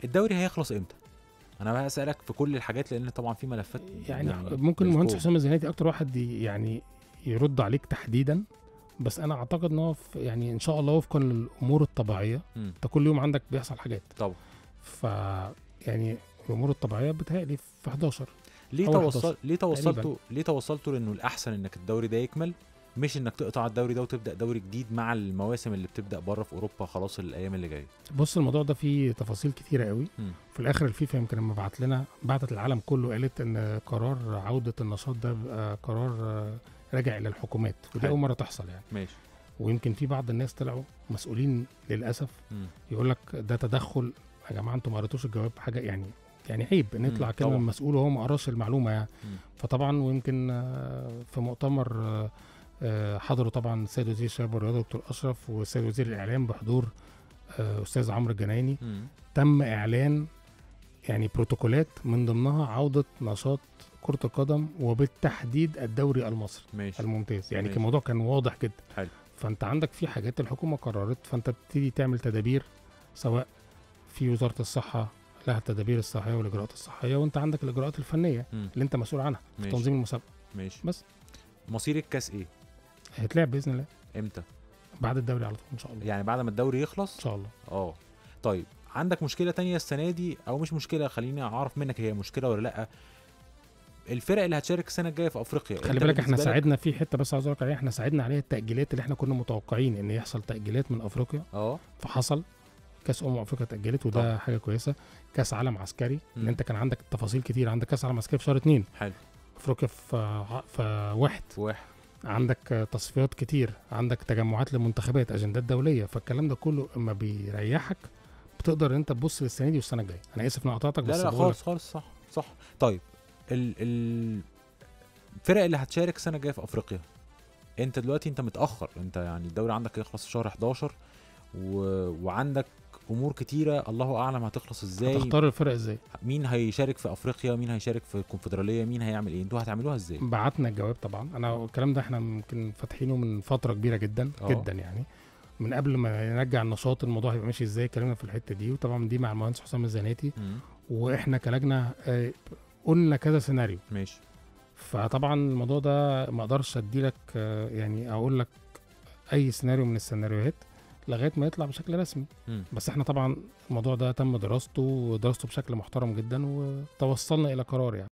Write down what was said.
الدوري هيخلص امتى انا بقى اسالك في كل الحاجات لان طبعا في ملفات يعني, يعني ممكن المهندس بالكوم. حسام الزناتي اكتر واحد ي- يعني يرد عليك تحديدا بس انا اعتقد ان هو في- يعني ان شاء الله وفقا للامور الطبيعيه مم. انت كل يوم عندك بيحصل حاجات طبعا ف يعني الامور الطبيعيه بتهيألي في 11 ليه أول توصل 11 ليه توصلتوا ليه توصلتوا لانه الاحسن انك الدوري ده يكمل مش انك تقطع الدوري ده وتبدا دوري جديد مع المواسم اللي بتبدا بره في اوروبا خلاص الايام اللي جايه بص الموضوع ده فيه تفاصيل كتيره قوي مم. في الاخر الفيفا يمكن لما بعت لنا بعتت العالم كله قالت ان قرار عوده النشاط ده بقى قرار آه، راجع الى الحكومات ودي حلو. اول مره تحصل يعني ماشي ويمكن في بعض الناس طلعوا مسؤولين للاسف مم. يقول لك ده تدخل يا جماعه انتوا ما قريتوش الجواب حاجه يعني يعني عيب ان يطلع مم، كلمه طبعا. مسؤول وهو ما قراش المعلومه يعني مم. فطبعا ويمكن آه، في مؤتمر آه، آه، حضروا طبعا السيد وزير الشباب والرياضه دكتور اشرف والسيد وزير الاعلام بحضور آه، استاذ عمرو الجنايني مم. تم اعلان يعني بروتوكولات من ضمنها عوده نشاط كره القدم وبالتحديد الدوري المصري ماشي الممتاز يعني ماشي. الموضوع كان واضح جدا حلو. فانت عندك في حاجات الحكومه قررت فانت بتبتدي تعمل تدابير سواء في وزاره الصحه لها التدابير الصحيه والاجراءات الصحيه وانت عندك الاجراءات الفنيه مم. اللي انت مسؤول عنها في ماشي تنظيم المسابقه ماشي بس. مصير الكاس ايه هيتلعب باذن الله امتى بعد الدوري على طول ان شاء الله يعني بعد ما الدوري يخلص ان شاء الله اه طيب عندك مشكله تانية السنه دي او مش مشكله خليني اعرف منك هي مشكله ولا لا الفرق اللي هتشارك السنه الجايه في افريقيا خلي أنت بالك احنا بالنسبة لك- ساعدنا في حته بس عاوز اقول لك عليها احنا ساعدنا عليها التاجيلات اللي احنا كنا متوقعين ان يحصل تاجيلات من افريقيا اه فحصل كاس امم افريقيا اتاجلت وده طبعا. حاجه كويسه كاس عالم عسكري مم. ان انت كان عندك تفاصيل كتير عندك كاس عالم عسكري في شهر اتنين حلو افريقيا في ع- في واحد واحد عندك آه، تصفيات كتير عندك تجمعات لمنتخبات اجندات دوليه فالكلام ده كله اما بيريحك بتقدر انت تبص للسنه دي والسنه الجايه انا اسف ان أنا قطعتك لا بس لا بقول خالص خالص صح صح طيب ال ال الفرق اللي هتشارك السنه الجايه في افريقيا انت دلوقتي انت متاخر انت يعني الدوري عندك يخلص في شهر 11 و... وعندك امور كتيره الله اعلم هتخلص ازاي هتختار الفرق ازاي مين هيشارك في افريقيا مين هيشارك في الكونفدراليه مين هيعمل ايه انتوا هتعملوها ازاي بعتنا الجواب طبعا انا الكلام ده احنا يمكن فاتحينه من فتره كبيره جدا آه. جدا يعني من قبل ما نرجع النشاط الموضوع هيبقى ماشي ازاي اتكلمنا في الحته دي وطبعا دي مع المهندس حسام الزناتي مم. واحنا كلجنه آه، قلنا كذا سيناريو ماشي فطبعا الموضوع ده ما اقدرش اديلك آه، يعني اقول لك اي سيناريو من السيناريوهات لغايه ما يطلع بشكل رسمي مم. بس احنا طبعا الموضوع ده تم دراسته ودراسته بشكل محترم جدا وتوصلنا الى قرار يعني